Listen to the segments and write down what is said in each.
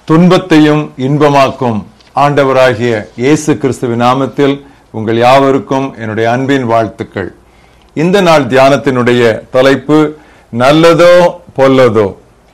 துன்பத்தையும் இன்பமாக்கும் ஆண்டவராகிய இயேசு கிறிஸ்துவின் நாமத்தில் உங்கள் யாவருக்கும் என்னுடைய அன்பின் வாழ்த்துக்கள் இந்த நாள் தியானத்தினுடைய தலைப்பு நல்லதோ பொல்லதோ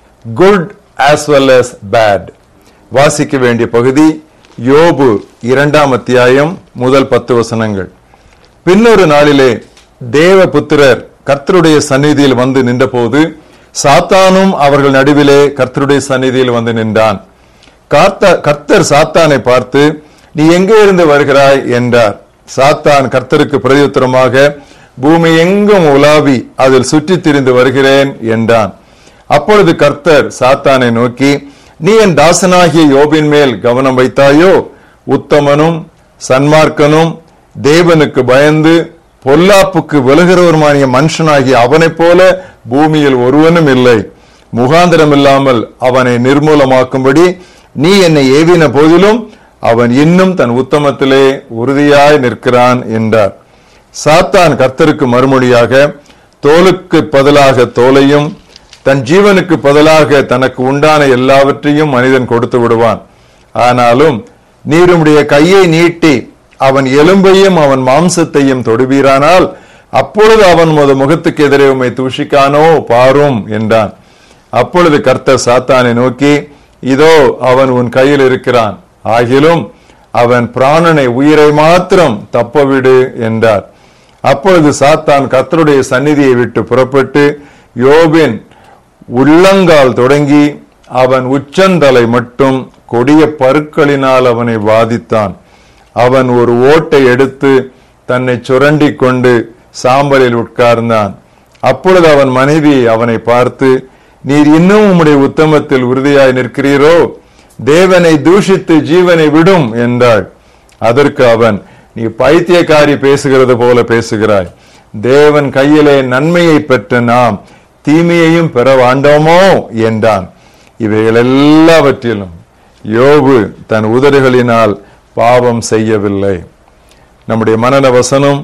good as well as bad வாசிக்க வேண்டிய பகுதி யோபு இரண்டாம் அத்தியாயம் முதல் பத்து வசனங்கள் பின்னொரு நாளிலே தேவ புத்திரர் கர்த்தருடைய சந்நிதியில் வந்து நின்றபோது சாத்தானும் அவர்கள் நடுவிலே கர்த்தருடைய சந்நிதியில் வந்து நின்றான் கார்த்த- கர்த்தர் சாத்தானை பார்த்து நீ எங்கே இருந்து வருகிறாய் என்றார் சாத்தான் கர்த்தருக்கு பிரதியுத்தரமாக பூமி எங்கும் உலாவி அதில் சுற்றித் திரிந்து வருகிறேன் என்றான் அப்பொழுது கர்த்தர் சாத்தானை நோக்கி நீ என் தாசனாகிய யோபின் மேல் கவனம் வைத்தாயோ உத்தமனும் சன்மார்க்கனும் தேவனுக்கு பயந்து பொல்லாப்புக்கு விலகிறவருமானிய மனுஷனாகிய அவனைப் போல பூமியில் ஒருவனும் இல்லை முகாந்திரம் இல்லாமல் அவனை நிர்மூலமாக்கும்படி நீ என்னை ஏவின போதிலும் அவன் இன்னும் தன் உத்தமத்திலே உறுதியாய் நிற்கிறான் என்றார் சாத்தான் கர்த்தருக்கு மறுமொழியாக தோலுக்கு பதிலாக தோலையும் தன் ஜீவனுக்கு பதிலாக தனக்கு உண்டான எல்லாவற்றையும் மனிதன் கொடுத்து விடுவான் ஆனாலும் நீர் உம்முடைய கையை நீட்டி அவன் எலும்பையும் அவன் மாம்சத்தையும் தொடுவீரானால் அப்பொழுது அவன் முத முகத்துக்கு எதிரே உம்மை தூஷிக்கானோ பாரும் என்றான் அப்பொழுது கர்த்தர் சாத்தானை நோக்கி இதோ அவன் உன் கையில் இருக்கிறான் ஆகிலும் அவன் பிராணனை உயிரை மாத்திரம் தப்பவிடு என்றார் அப்பொழுது சாத்தான் கர்த்தருடைய சந்நிதியை விட்டு புறப்பட்டு யோபின் உள்ளங்கால் தொடங்கி அவன் உச்சந்தலை மட்டும் கொடிய பருக்களினால் அவனை வாதித்தான் அவன் ஒரு ஓட்டை எடுத்து தன்னை சுரண்டி கொண்டு சாம்பலில் உட்கார்ந்தான் அப்பொழுது அவன் மனைவி அவனை பார்த்து நீர் இன்னும் உம்முடைய உத்தமத்தில் உறுதியாய் நிற்கிறீரோ தேவனை தூஷித்து ஜீவனை விடும் என்றாள் அதற்கு அவன் நீ பைத்தியக்காரி பேசுகிறது போல பேசுகிறாய் தேவன் கையிலே நன்மையை பெற்ற நாம் தீமையையும் பெற வாண்டோமோ என்றான் இவைகள் எல்லாவற்றிலும் யோபு தன் உதடுகளினால் பாவம் செய்யவில்லை நம்முடைய மனன வசனம்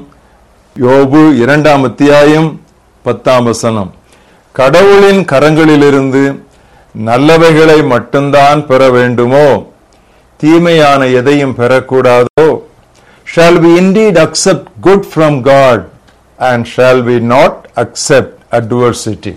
யோபு இரண்டாம் அத்தியாயம் பத்தாம் வசனம் கடவுளின் கரங்களிலிருந்து நல்லவைகளை மட்டும்தான் பெற வேண்டுமோ தீமையான எதையும் பெறக்கூடாதோ shall we indeed accept good from God and shall we not accept adversity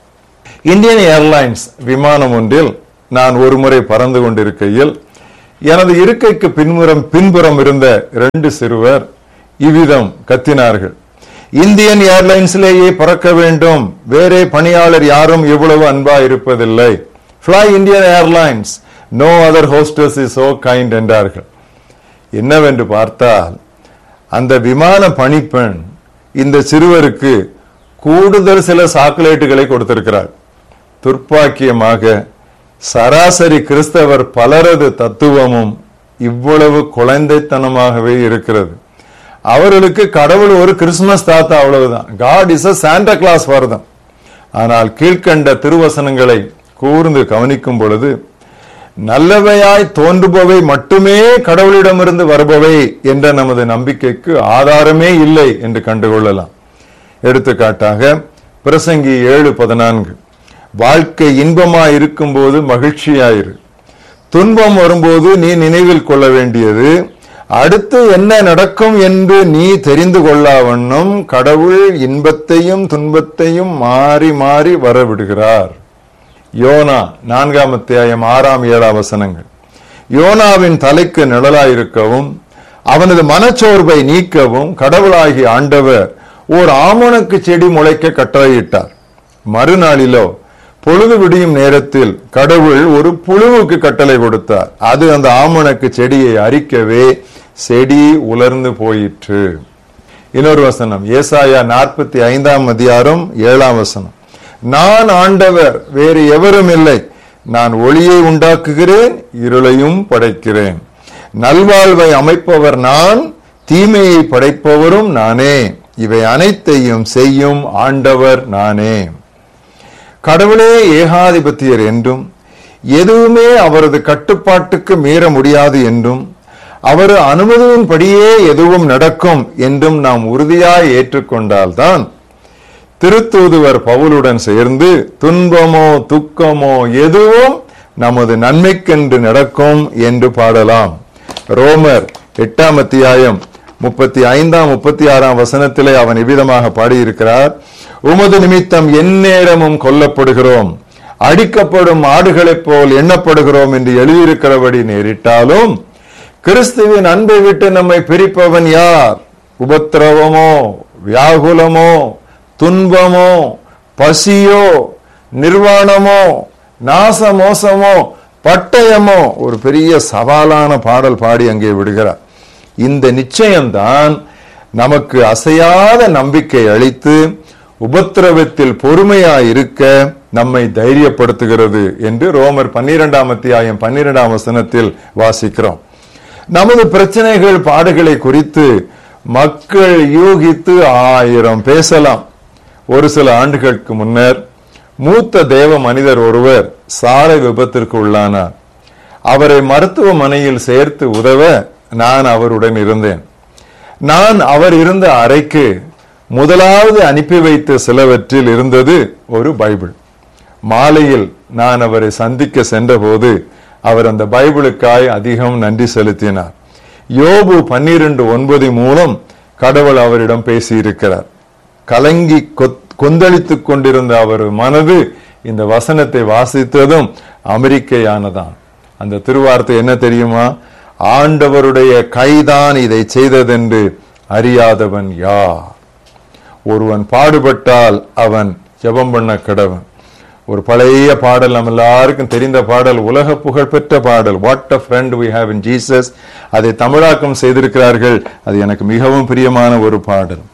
Indian airlines விமானம் ஒன்றில் நான் ஒருமுறை பறந்து கொண்டிருக்கையில் எனது இருக்கைக்கு பின்புறம் பின்புறம் இருந்த இரண்டு சிறுவர் இவ்விதம் கத்தினார்கள் இந்தியன் ஏர்லைன்ஸ்லேயே பறக்க வேண்டும் வேறே பணியாளர் யாரும் இவ்வளவு அன்பா இருப்பதில்லை fly Indian airlines no other hostess is so kind என்றார்கள் என்னவென்று பார்த்தால் அந்த விமான பணிப்பெண் இந்த சிறுவருக்கு கூடுதல் சில சாக்லேட்டுகளை கொடுத்திருக்கிறார் துர்ப்பாக்கியமாக சராசரி கிறிஸ்தவர் பலரது தத்துவமும் இவ்வளவு குழந்தைத்தனமாகவே இருக்கிறது அவர்களுக்கு கடவுள் ஒரு கிறிஸ்துமஸ் தாத்தா அவ்வளவுதான் God is a Santa Claus வருதம் ஆனால் கீழ்க்கண்ட திருவசனங்களை கூர்ந்து கவனிக்கும் பொழுது நல்லவையாய் தோன்றுபவை மட்டுமே கடவுளிடமிருந்து வருபவை என்ற நமது நம்பிக்கைக்கு ஆதாரமே இல்லை என்று கண்டுகொள்ளலாம் எடுத்துக்காட்டாக பிரசங்கி ஏழு பதினான்கு வாழ்க்கை இன்பமா இருக்கும்போது மகிழ்ச்சியாயிரு துன்பம் வரும்போது நீ நினைவில் கொள்ள வேண்டியது அடுத்து என்ன நடக்கும் என்று நீ தெரிந்து கொள்ளாவண்ணம் கடவுள் இன்பத்தையும் துன்பத்தையும் மாறி மாறி வரவிடுகிறார் யோனா நான்காம் அத்தியாயம் ஆறாம் ஏழாம் வசனங்கள் யோனாவின் தலைக்கு நிழலாயிருக்கவும் அவனது மனச்சோர்வை நீக்கவும் கடவுளாகிய ஆண்டவர் ஓர் ஆமணக்கு செடி முளைக்க கட்டளையிட்டார் மறுநாளிலோ பொழுது விடியும் நேரத்தில் கடவுள் ஒரு புழுவுக்கு கட்டளை கொடுத்தார் அது அந்த ஆமணக்கு செடியை அரிக்கவே செடி உலர்ந்து போயிற்று இன்னொரு வசனம் ஏசாயா நாற்பத்தி ஐந்தாம் அதிகாரம் ஏழாம் வசனம் நான் ஆண்டவர் வேறு எவரும் இல்லை நான் ஒளியை உண்டாக்குகிறேன் இருளையும் படைக்கிறேன் நல்வாழ்வை அமைப்பவர் நான் தீமையை படைப்பவரும் நானே இவை அனைத்தையும் செய்யும் ஆண்டவர் நானே கடவுளே ஏகாதிபத்தியர் என்றும் எதுவுமே அவரது கட்டுப்பாட்டுக்கு மீற முடியாது என்றும் அவர் அனுமதியின்படியே எதுவும் நடக்கும் என்றும் நாம் உறுதியாய் ஏற்றுக்கொண்டால்தான் திருத்தூதுவர் பவுலுடன் சேர்ந்து துன்பமோ துக்கமோ எதுவும் நமது நன்மைக்கென்று நடக்கும் என்று பாடலாம் ரோமர் எட்டாம் அத்தியாயம் முப்பத்தி ஐந்தாம் முப்பத்தி ஆறாம் வசனத்திலே அவன் இவ்விதமாக பாடியிருக்கிறார் உமது நிமித்தம் எந்நேரமும் கொல்லப்படுகிறோம் அடிக்கப்படும் ஆடுகளைப் போல் எண்ணப்படுகிறோம் என்று எழுதியிருக்கிறபடி நேரிட்டாலும் கிறிஸ்துவின் அன்பை விட்டு நம்மை பிரிப்பவன் யார் உபத்திரவமோ வியாகுலமோ துன்பமோ பசியோ நிர்வாணமோ நாசமோசமோ பட்டயமோ ஒரு பெரிய சவாலான பாடல் பாடி அங்கே விடுகிறார் இந்த நிச்சயம்தான் நமக்கு அசையாத நம்பிக்கை அளித்து உபத்திரவத்தில் பொறுமையாய் இருக்க நம்மை தைரியப்படுத்துகிறது என்று ரோமர் பன்னிரெண்டாம் அத்தியாயம் பன்னிரெண்டாம் வசனத்தில் வாசிக்கிறோம் நமது பிரச்சனைகள் பாடுகளை குறித்து மக்கள் யூகித்து ஆயிரம் பேசலாம் ஒரு சில ஆண்டுகளுக்கு முன்னர் மூத்த தேவ மனிதர் ஒருவர் சாலை விபத்திற்கு உள்ளானார் அவரை மருத்துவமனையில் சேர்த்து உதவ நான் அவருடன் இருந்தேன் நான் அவர் இருந்த அறைக்கு முதலாவது அனுப்பி வைத்த சிலவற்றில் இருந்தது ஒரு பைபிள் மாலையில் நான் அவரை சந்திக்க சென்றபோது அவர் அந்த பைபிளுக்காய் அதிகம் நன்றி செலுத்தினார் யோபு பன்னிரண்டு ஒன்பது மூலம் கடவுள் அவரிடம் பேசியிருக்கிறார் கலங்கி கொந்தளித்துக் கொண்டிருந்த அவர் மனது இந்த வசனத்தை வாசித்ததும் அமெரிக்கையானதான் அந்த திருவார்த்தை என்ன தெரியுமா ஆண்டவருடைய கைதான் இதை செய்ததென்று அறியாதவன் யார் ஒருவன் பாடுபட்டால் அவன் ஜெபம் பண்ண கடவன் ஒரு பழைய பாடல் நம்ம எல்லாருக்கும் தெரிந்த பாடல் உலக புகழ் பெற்ற பாடல் what a friend we have in Jesus அதை தமிழாக்கம் செய்திருக்கிறார்கள் அது எனக்கு மிகவும் பிரியமான ஒரு பாடல்